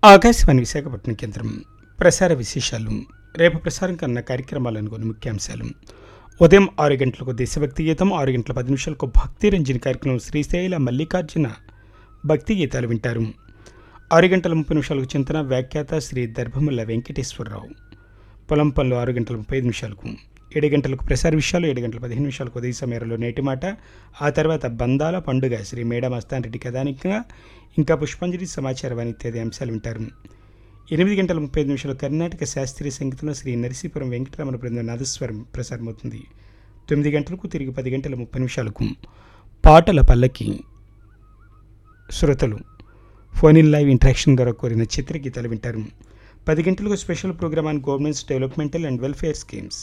ఆకాశవాణి విశాఖపట్నం కేంద్రం ప్రసార విశేషాలు రేపు ప్రసారం కన్న కార్యక్రమాలను కొన్ని ముఖ్యాంశాలు ఉదయం ఆరు గంటలకు దేశభక్తి గీతం ఆరు గంటల పది నిమిషాలకు భక్తి రంజని కార్యక్రమం శ్రీశైల మల్లికార్జున భక్తి గీతాలు వింటారు ఆరు గంటల ముప్పై నిమిషాలకు చింతన వ్యాఖ్యాత శ్రీ దర్భముల వెంకటేశ్వరరావు పొలం పనులు ఆరు గంటల ముప్పై ఐదు నిమిషాలకు ఏడు గంటలకు ప్రసార విషయాలు ఏడు గంటల పదిహేను నిమిషాలకు ఉదయ సమయంలో నేటి మాట ఆ తర్వాత బందాల పండుగ శ్రీ మేడ మస్తాన్ రెడ్డి కథానికంగా ఇంకా పుష్పాంజలి సమాచారం ఇత్యాది అంశాలు వింటారు ఎనిమిది గంటల ముప్పై ఐదు నిమిషాలు కర్ణాటక శాస్త్రీయ సంగీతంలో శ్రీ నరసీపురం వెంకటరమణ బృందం నాదస్వరం ప్రసారమవుతుంది తొమ్మిది గంటలకు తిరిగి పది గంటల ముప్పై నిమిషాలకు పాటల పల్లకి శ్రోతలు ఫోన్ ఇన్ లైవ్ ఇంటరాక్షన్ ద్వారా కోరిన చిత్రగీతాలు వింటారు పది గంటలకు special programme on governments developmental and welfare schemes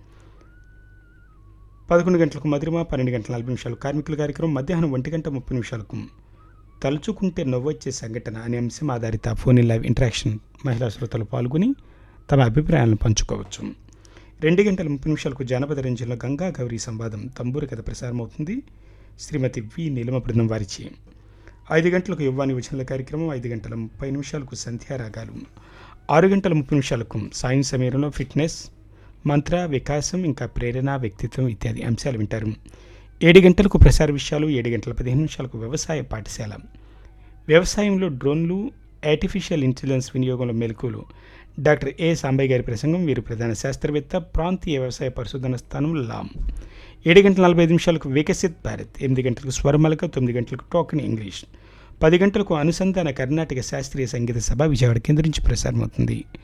పదకొండు గంటలకు మధురిమ పన్నెండు గంటల నలభై నిమిషాలు కార్మికుల కార్యక్రమం మధ్యాహ్నం ఒంటి గంట ముప్పై నిమిషాలకు తలుచుకుంటే నవ్వొచ్చే సంఘటన అనే అంశం ఆధారిత ఫోన్ ఇన్ లైవ్ ఇంటరాక్షన్ మహిళా శ్రోతలు పాల్గొని తమ అభిప్రాయాలను పంచుకోవచ్చు రెండు గంటల ముప్పై నిమిషాలకు జానపద రంజంలో గంగా గౌరీ సంవాదం తంబూరి కథ ప్రసారం అవుతుంది శ్రీమతి వి నీలమ బృందం వారిచి ఐదు గంటలకు యువ్వాని వచనల కార్యక్రమం ఐదు గంటల ముప్పై నిమిషాలకు సంధ్యారాగాలు ఆరు గంటల ముప్పై నిమిషాలకు సాయం సమయంలో ఫిట్నెస్ మంత్ర వికాసం ఇంకా ప్రేరణ వ్యక్తిత్వం ఇత్యాది అంశాలు వింటారు ఏడు గంటలకు ప్రసార విషయాలు ఏడు గంటల పదిహేను నిమిషాలకు వ్యవసాయ పాఠశాల వ్యవసాయంలో డ్రోన్లు ఆర్టిఫిషియల్ ఇంటెలిజెన్స్ వినియోగంలో మెలకువలు డాక్టర్ ఏ సాంబయ్య గారి ప్రసంగం వీరు ప్రధాన శాస్త్రవేత్త ప్రాంతీయ వ్యవసాయ పరిశోధన స్థానం లామ్ ఏడు గంటల నలభై ఐదు నిమిషాలకు వికసిత్ భారత్ ఎనిమిది గంటలకు స్వరమలక తొమ్మిది గంటలకు టోకెన్ ఇంగ్లీష్ పది గంటలకు అనుసంధాన కర్ణాటక శాస్త్రీయ సంగీత సభ విజయవాడ కేంద్రం నుంచి ప్రసారమవుతుంది